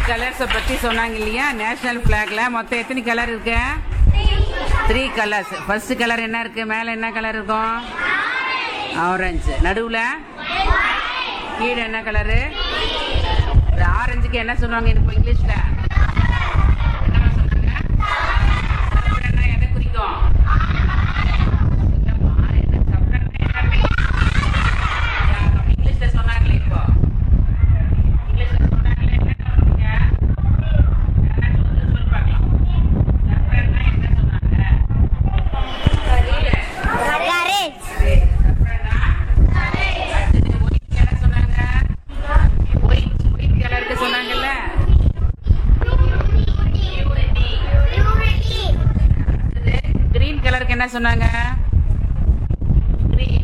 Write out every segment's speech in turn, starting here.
கலர்ஸை பத்தி சொன்னாங்க இல்லையா நேஷனல் பிளாக்ல மொத்தம் எத்தனை கலர் இருக்கு த்ரீ கலர்ஸ் ஃபர்ஸ்ட் கலர் என்ன இருக்கு மேல என்ன கலர் இருக்கும் ஆரஞ்சு நடுவுல கீழே என்ன கலரு ஆரஞ்சுக்கு என்ன சொல்லுவாங்க எனக்கு இங்கிலீஷ்ல என்னம்மா சொன்னாங்க சப்பரன்னா எதை குறிக்கும் இல்லம்மா, என்ன சப்பரன்னா என்ன? யா, நம்ம இங்கிலீஷ்ல சொன்னாங்களே இப்போ இங்கிலீஷ்ல சொன்னாங்களே என்ன சொன்னீங்க? யாராச்சும் ஒருத்தர் சொல்லி பார்க்கலாம். சப்பரன்னா என்ன சொன்னாங்க? தெரியல. கரேஜ் சப்பரன்னா? அடுத்தது white என்ன சொன்னாங்க? white, white colour-க்கு சொன்னாங்கல்ல? Purity. அடுத்தது green colour-க்கு என்ன சொன்னாங்க Green.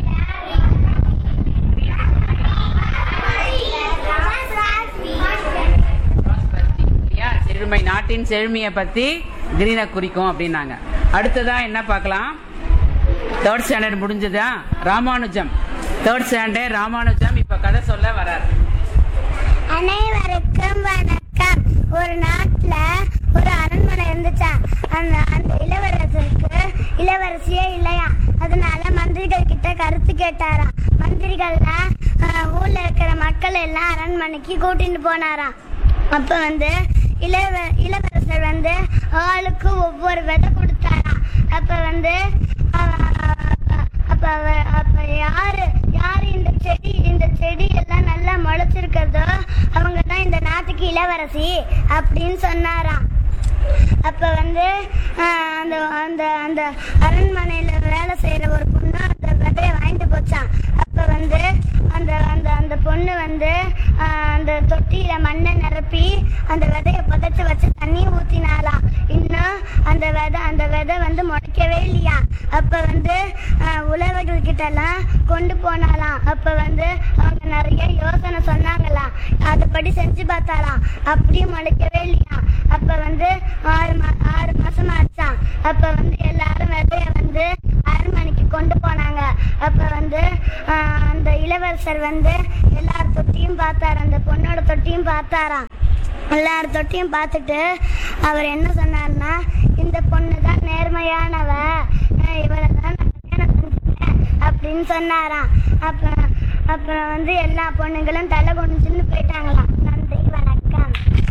இல்லையா? செழுமை நாட்டின் செழுமையை பத்தி கிரீனை குறிக்கும் அப்படின்னாங்க அடுத்ததா என்ன பார்க்கலாம் தேர்ட் ஸ்டாண்டர்ட் முடிஞ்சதா ராமானுஜம் தேர்ட் ஸ்டாண்டர்ட் ராமானுஜம் இப்ப கதை சொல்ல வரார் அனைவருக்கும் வணக்கம் ஒரு நாட்டுல ஒரு அரண்மனை இருந்துச்சா அந்த அந்த இளவரசருக்கு இளவரசியே இல்லையா அதனால மந்திரிகள் கிட்ட கருத்து கேட்டாராம் மந்திரிகள்லாம் ஆஹ், ஊர்ல இருக்கிற மக்கள் எல்லாம் அரண்மனைக்கு கூட்டிட்டு போனாராம் அப்ப வந்து இளவ இளவரசர் வந்து ஆளுக்கு ஒவ்வொரு விதை கொடுத்தாராம் அப்ப வந்து அவ- அப்ப அவ- அப்ப யாரு யாரு இந்த செடி இந்த செடி எல்லாம் நல்லா முளைச்சிருக்கிறதோ அவங்க தான் இந்த நாட்டுக்கு இளவரசி அப்படின்னு சொன்னாராம் அப்ப வந்து ஆஹ், அந்த அந்த அந்த அரண்மனையில வேலை செய்யற ஒரு பொண்ணு அந்த விதைய வாங்கிட்டு போச்சான் அப்ப வந்து அந்த அந்த அந்த பொண்ணு வந்து ஆஹ், அந்த தொட்டியில மண்ணை நிரப்பி அந்த விதைய புதைச்சு வச்சு தண்ணி ஊத்தினாலாம் இன்னும் அந்த விதை அந்த விதை வந்து முளைக்கவே இல்லையா அப்ப வந்து ஆஹ், உழவர்கள் கிட்ட எல்லாம் கொண்டு போனாலாம் அப்ப வந்து அவங்க நிறைய யோசனை சொன்னாங்களாம் அதுபடி செஞ்சு பார்த்தாலாம் அப்படியும் முளைக்கவே இல்லையா அப்ப வந்து ஆறு மா ஆறு மாசம் ஆச்சான் அப்ப வந்து எல்லாரும் விதைய வந்து அரண்மனைக்கு கொண்டு போனாங்க அப்ப வந்து ஆஹ், அந்த இளவரசர் வந்து எல்லார் தொட்டியும் பார்த்தாரு அந்த பொண்ணோட தொட்டியும் பார்த்தாராம் எல்லார் தொட்டியும் பார்த்துட்டு அவர் என்ன சொன்னார்னா இந்த பொண்ணு தான் நேர்மையானவ அஹ் இவளை தான் நான் கல்யாணம் செஞ்சுட்டேன் அப்படின்னு சொன்னாராம் அப்புறம் அப்புறம் வந்து எல்லா பொண்ணுங்களும் தலை குனிஞ்சுன்னு போயிட்டாங்களாம் நன்றி வணக்கம்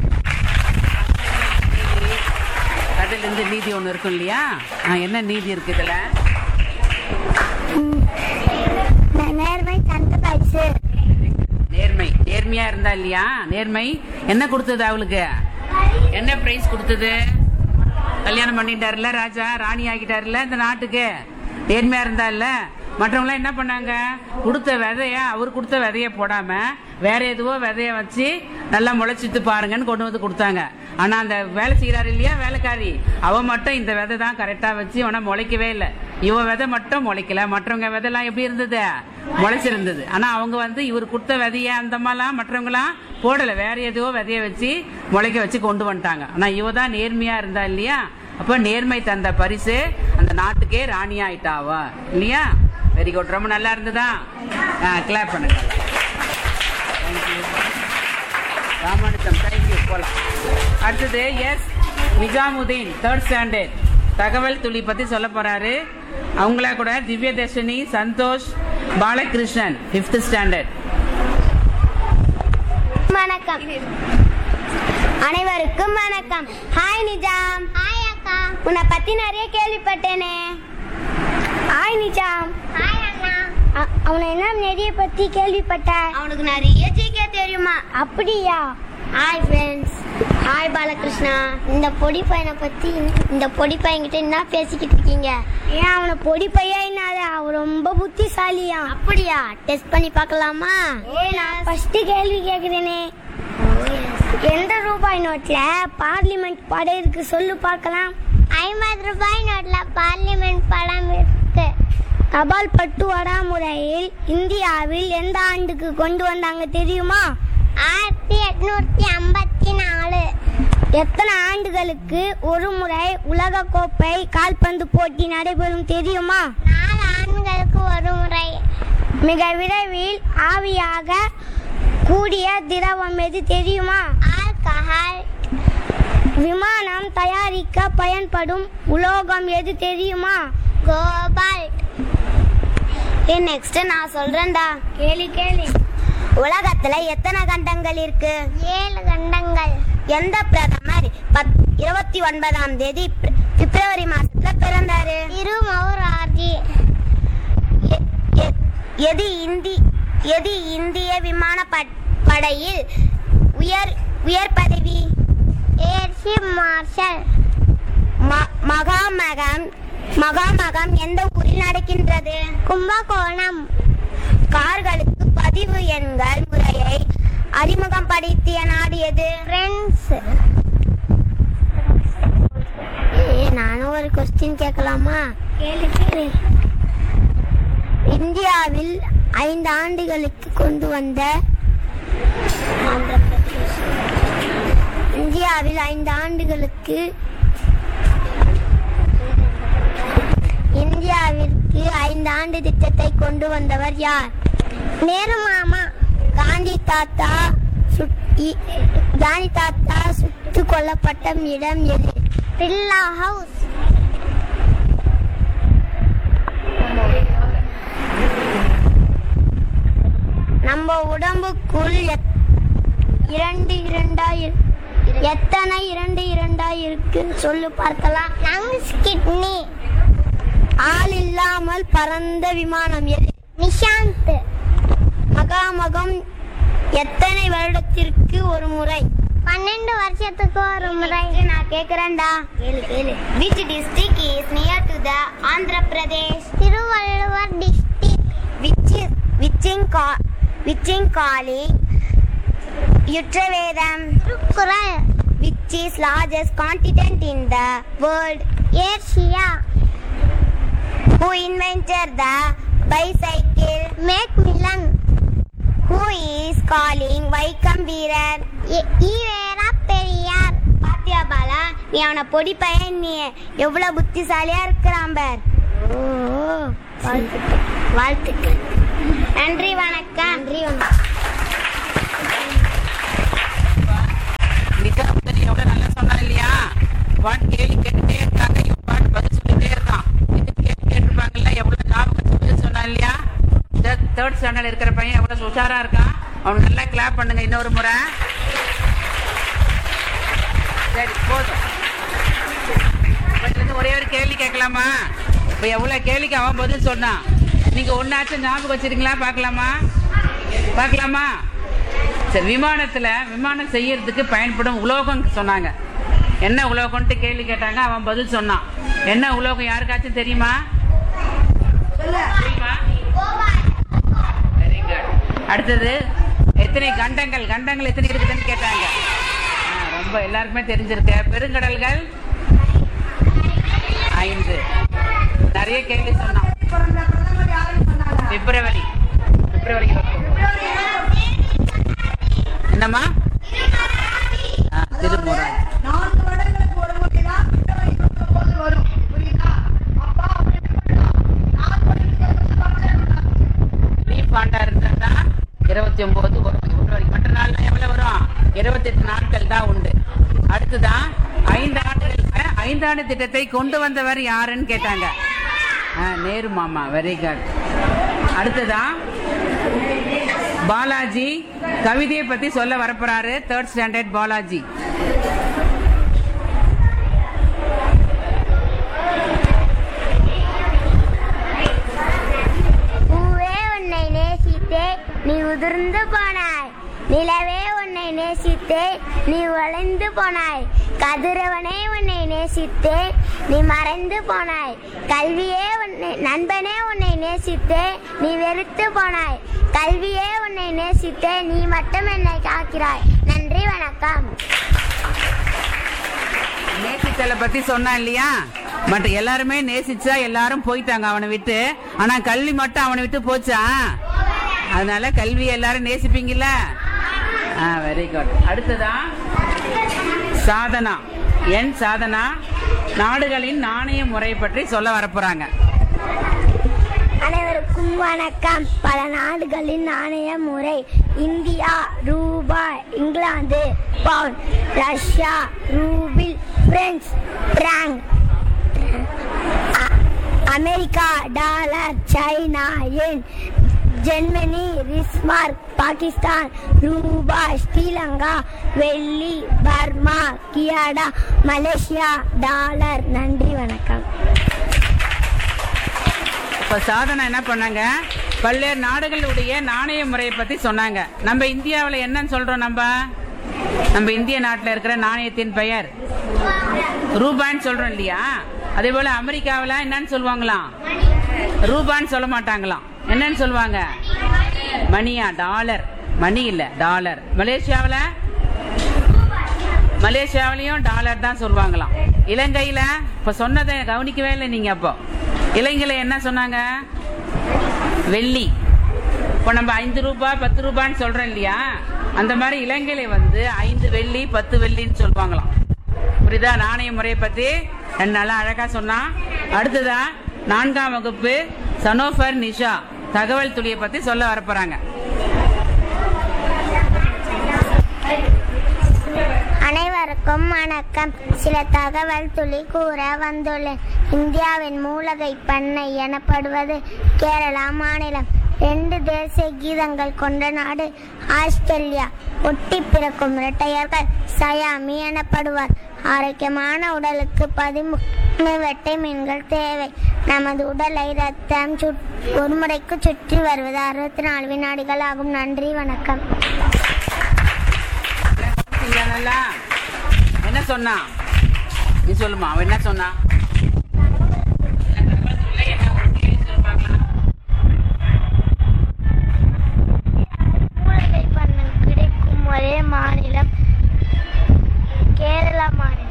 கதையில இருந்து நீதி ஒண்ணு இருக்கும் இல்லையா ஆ, என்ன நீதி இருக்கு இதுல நே- நேர்மை தந்த பரிசு நேர்மை நேர்மையா இருந்தா இல்லையா நேர்மை என்ன கொடுத்தது அவளுக்கு என்ன பிரைஸ் கொடுத்தது கல்யாணம் பண்ணிட்டாருல ராஜா ராணி ஆகிட்டாருல இந்த நாட்டுக்கு நேர்மையா இருந்தா இல்ல மற்றவங்களாம் என்ன பண்ணாங்க கொடுத்த விதைய அவர் கொடுத்த விதைய போடாம வேற எதுவோ விதைய வச்சு நல்லா முளைச்சிட்டு பாருங்கன்னு கொண்டு வந்து கொடுத்தாங்க ஆனா அந்த வேலை செய்யறாரு இல்லையா வேலைக்காரி அவ மட்டும் இந்த விதை தான் கரெக்டா வச்சு ஆனா முளைக்கவே இல்லை இவ விதை மட்டும் முளைக்கல மற்றவங்க விதைலாம் எப்படி இருந்தது முளைச்சிருந்தது ஆனா அவங்க வந்து இவர் கொடுத்த விதைய அந்த மாதிரிலாம் மற்றவங்களாம் போடல வேற எதுவோ விதைய வச்சு முளைக்க வச்சு கொண்டு வந்துட்டாங்க ஆனா இவ தான் நேர்மையா இருந்தா இல்லையா அப்ப நேர்மை தந்த பரிசு அந்த நாட்டுக்கே ராணி ஆயிட்டாவா இல்லையா வெரி குட் ரொம்ப நல்லா இருந்ததா கிளாப் பண்ணுங்க Thank you. ராமானுஜம் தேங்க்யூ போலாம் அடுத்தது எஸ் நிஜாமுதீன் தேர்ட் ஸ்டாண்டர்ட் தகவல் துளி பத்தி சொல்ல போறாரு அவங்களா கூட திவ்யதர்ஷினி சந்தோஷ் பாலகிருஷ்ணன் ஃபிஃப்த் ஸ்டாண்டர்ட் வணக்கம் அனைவருக்கும் வணக்கம் ஹாய் நிஜாம் ஹாய் அக்கா உன்னை பத்தி நிறைய கேள்விப்பட்டேனே ஹாய் நிஜாம் ஹாய் அண்ணா அவனை என்ன நெறிய பத்தி கேள்விப்பட்ட அவனுக்கு நிறைய ஜிகே தெரியுமா அப்படியா ஹாய் ஃப்ரெண்ட்ஸ் ஹாய் பாலகிருஷ்ணா இந்த பொடி பையனை பத்தி இந்த பொடி பையன்கிட்ட என்ன பேசிக்கிட்டு இருக்கீங்க ஏன் அவனை பொடி பையன் என்னாத அவன் ரொம்ப புத்திசாலியா அப்படியா டெஸ்ட் பண்ணி பார்க்கலாமா ஏ நான் ஃபர்ஸ்ட் கேள்வி கேக்குறேனே எந்த ரூபாய் நோட்ல பார்லிமெண்ட் படம் இருக்கு சொல்லு பார்க்கலாம் ஐம்பது ரூபாய் நோட்ல பார்லிமெண்ட் படம் இருக்கு தபால் பட்டுவாடா முறையில் இந்தியாவில் எந்த ஆண்டுக்கு கொண்டு வந்தாங்க தெரியுமா ஆயிரத்தி எட்நூத்தி ஐம்பத்தி நாலு எத்தனை ஆண்டுகளுக்கு ஒரு முறை உலக கோப்பை கால்பந்து போட்டி நடைபெறும் தெரியுமா நாலு ஆண்டுகளுக்கு ஒரு முறை மிக விரைவில் ஆவியாக கூடிய திரவம் எது தெரியுமா ஆல்கஹால் விமானம் தயாரிக்க பயன்படும் உலோகம் எது தெரியுமா கோபால்ட் ஏ நெக்ஸ்ட் நான் சொல்றேன்டா கேளு கேளு உலகத்துல எத்தனை கண்டங்கள் இருக்கு ஏழு கண்டங்கள் எந்த பிரதமர் பத் இருபத்தி ஒன்பதாம் தேதி பிப்ர- பிப்ரவரி மாசத்துல பிறந்தாரு திருமௌரார்ஜி எது இந்தி எது இந்திய விமான ப- படையில் உயர் உயர் பதவி ஏர் சீஃப் மார்ஷல் மகாமகம் மகாமகம் எந்த ஊரில் நடக்கின்றது கும்பகோணம் கார்களுக்கு பதிவு எண்கள் முறையை அறிமுகம் படுத்திய நாடு எது பிரெண்ட்ஸ் நானும் ஒரு கொஸ்டின் கேட்கலாமா கேளு கேளு இந்தியாவில் ஐந்து ஆண்டுகளுக்கு கொண்டு வந்த இந்தியாவில் ஐந்து ஆண்டுகளுக்கு இந்தியாவிற்கு ஐந்து ஆண்டு திட்டத்தை கொண்டு வந்தவர் யார் நேரு மாமா காந்தி தாத்தா சுட்- இ- காந்தி தாத்தா சுட்டு கொல்லப்பட்ட இடம் எது பில்லா ஹவுஸ் நம்ம உடம்புக்குள் எத்- இரண்டு இரண்டாயிரம் எத்தனை இரண்டு இரண்டாயிரம் சொல்லு பார்க்கலாம் லங்ஸ் கிட்னி ஆள் இல்லாமல் பறந்த விமானம் எது நிஷாந்த் மகாமகம் எத்தனை வருடத்திற்கு ஒரு முறை பன்னெண்டு வருஷத்துக்கு ஒரு முறை நான் கேக்குறேன்டா கேளு கேளு which district is near to the Andhra Pradesh Thiruvalluvar district which விச்சிங் கா விச்சிங் காலிங் யுற்றவேதம் குரல் which is largest continent in the world Asia Who invented the bicycle? Macmillan. Who is calling Vaikom வீரர் ஈவேரா பெரியார் பாத்தியா பாலா நீ அவனை பொடி பையன் நீ எவ்வளவு புத்திசாலியா இருக்கிறான் பார் வாழ்த்துக்கள் நன்றி வணக்கம் நன்றி வணக்கம் நிக்கா வந்து நீ எவ்வளவு நல்லா சொன்னா இல்லையா பாட்டு கேள்வி கேட்டுட்டே இருக்காங்க இவன் பாட்டு பதில் சொல்லிட்டே இருக்கான் இது கேள்வி கேட்டிருப்பாங்கல்ல எவ்வளவு ஞாபகம் வச்சு பதில் சொன்னா இல்லையா தேர்ட் ஸ்டாண்டர்ட் இருக்கிற பையன் எவ்வளவு உஷாரா இருக்கான் அவன் நல்லா கிளாப் பண்ணுங்க இன்னொரு முறை சரி போதும் இவனுக்கு ஒரே ஒரு கேள்வி கேட்கலாமா இப்ப எவ்வளவு கேள்விக்கு அவன் பதில் சொன்னான் நீங்க ஒன்னாச்சும் ஞாபகம் வச்சிருக்கீங்களா பார்க்கலாமா பார்க்கலாமா சரி விமானத்துல விமானம் செய்யறதுக்கு பயன்படும் உலோகம் சொன்னாங்க என்ன உலோகம்ட்டு கேள்வி கேட்டாங்க அவன் பதில் சொன்னான் என்ன உலோகம் யாருக்காச்சும் தெரியுமா தெரியுமா வெரி குட் அடுத்தது எத்தனை கண்டங்கள் கண்டங்கள் எத்தனை இருக்குதுன்னு கேட்டாங்க ஆ, ரொம்ப எல்லாருக்குமே தெரிஞ்சிருக்கு பெருங்கடல்கள் ஐந்து நிறைய கேள்வி சொன்னான் பிப்ரவரி பிப்ரவரி என்னம்மா ஆ, திருமுறை நான்கு வருடங்களுக்கு ஒரு முறைதான் பிப்ரவரி இருபத்தி ஒன்பது வரும் புரியுதா அப்பா லீஃப் ஆண்டா இருந்தா இருபத்தி ஒன்பது வரும் பிப்ரவரி மற்ற நாள்ல எவ்வளவு வரும் இருபத்தி எட்டு நாட்கள் தான் உண்டு அடுத்துதான் ஐந்து ஆண்டுகளுக்கு ஐந்தாண்டு திட்டத்தை கொண்டு வந்தவர் யாருன்னு கேட்டாங்க ஆ, நேரு மாமா வெரி குட் அடுத்ததான் பாலாஜி கவிதையை பத்தி சொல்ல வரப்போறாரு தேர்ட் ஸ்டாண்டர்ட் பாலாஜி பூவே உன்னை நேசித்தே நீ உதிர்ந்து போனாய் நிலவே உன்னை நேசித்தே நீ வளைந்து போனாய் கதிரவனே உன்னை நேசித்தே நீ மறைந்து போனாய் கல்வியே உன்னை நண்பனே உன்னை நேசித்தே நீ வெறுத்து போனாய் கல்வியே உன்னை நேசித்தே நீ மட்டும் என்னை காக்கிறாய் நன்றி வணக்கம் நேசித்தலை பத்தி சொன்னான் இல்லையா மற்ற எல்லாருமே நேசிச்சா எல்லாரும் போயிட்டாங்க அவனை விட்டு ஆனா கல்வி மட்டும் அவனை விட்டு போச்சா அதனால கல்வி எல்லாரும் நேசிப்பீங்கல்ல ஆ வெரி குட் அடுத்ததா சாதனா என் சாதனா நாடுகளின் நாணய முறை பற்றி சொல்ல வரப்போறாங்க அனைவருக்கும் வணக்கம் பல நாடுகளின் நாணய முறை இந்தியா ரூபாய் இங்கிலாந்து pound Russia rouble French franc அ- America dollar China yen Germany Reichsmark Pakistan ரூபாய் ஸ்ரீலங்கா வெள்ளி பர்மா கியாடா மலேசியா டாலர் நன்றி வணக்கம் இப்ப சாதனை என்ன பண்ணாங்க பல்வேறு நாடுகளுடைய நாணய முறையை பத்தி சொன்னாங்க நம்ம இந்தியாவில் என்னன்னு சொல்றோம் நம்ம நம்ம இந்திய நாட்டில் இருக்கிற நாணயத்தின் பெயர் ரூபான்னு சொல்றோம் இல்லையா அதே போல அமெரிக்காவில் என்னன்னு சொல்லுவாங்களாம் ரூபான்னு சொல்ல மாட்டாங்களாம் என்னன்னு சொல்லுவாங்க மணியா டாலர் மணி இல்ல டாலர் மலேசியாவில் மலேசியாவிலையும் டாலர் தான் சொல்லுவாங்களாம் இலங்கையில இப்ப சொன்னதை கவனிக்கவே இல்லை நீங்க அப்போ இலங்கையில என்ன சொன்னாங்க வெள்ளி இப்போ நம்ம ஐந்து ரூபாய் பத்து ரூபான்னு சொல்றோம் இல்லையா அந்த மாதிரி இலங்கையில வந்து ஐந்து வெள்ளி பத்து வெள்ளின்னு சொல்லுவாங்களாம் புரியுதா நாணய முறையை பத்தி ரெண்டு நாளா அழகா சொன்னா அடுத்ததா நான்காம் வகுப்பு சனோஃபர் நிஷா தகவல் துளியை பத்தி சொல்ல வரப்போறாங்க அனைவருக்கும் வணக்கம் சில தகவல் துளி கூற வந்துள்ளேன் இந்தியாவின் மூலகை பண்ணை எனப்படுவது கேரளா மாநிலம் ரெண்டு தேசிய கீதங்கள் கொண்ட நாடு ஆஸ்திரேலியா ஒட்டி பிறக்கும் இரட்டையர்கள் சயாமி எனப்படுவார் ஆரோக்கியமான உடலுக்கு பதிமூணு வெட்டை மீன்கள் தேவை நமது உடலை ரத்தம் சுட் ஒரு முறைக்கு சுற்றி வருவது அறுபத்தி நாலு வினாடிகள் ஆகும் நன்றி வணக்கம் இல்ல நல்லா என்ன சொன்னா நீ சொல்லுமா அவன் என்ன சொன்னா மூலிகை பண்ணம் கிடைக்கும் ஒரே மாநிலம் கேரளா மாநிலம்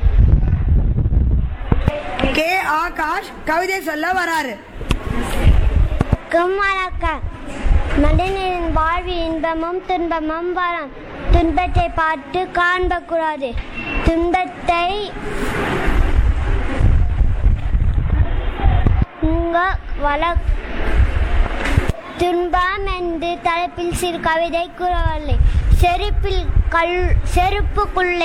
கே ஆகாஷ் கவிதை சொல்ல வராரு வணக்கம் மனிதனின் வாழ்வில் இன்பமும் துன்பமும் வரும் துன்பத்தை பார்த்து காண்பக்கூடாது துன்பத்தை உங்க வள துன்பம் என்று தலைப்பில் சிறு கவிதை கூறவில்லை செருப்பில் கல் செருப்புக்குள்ளே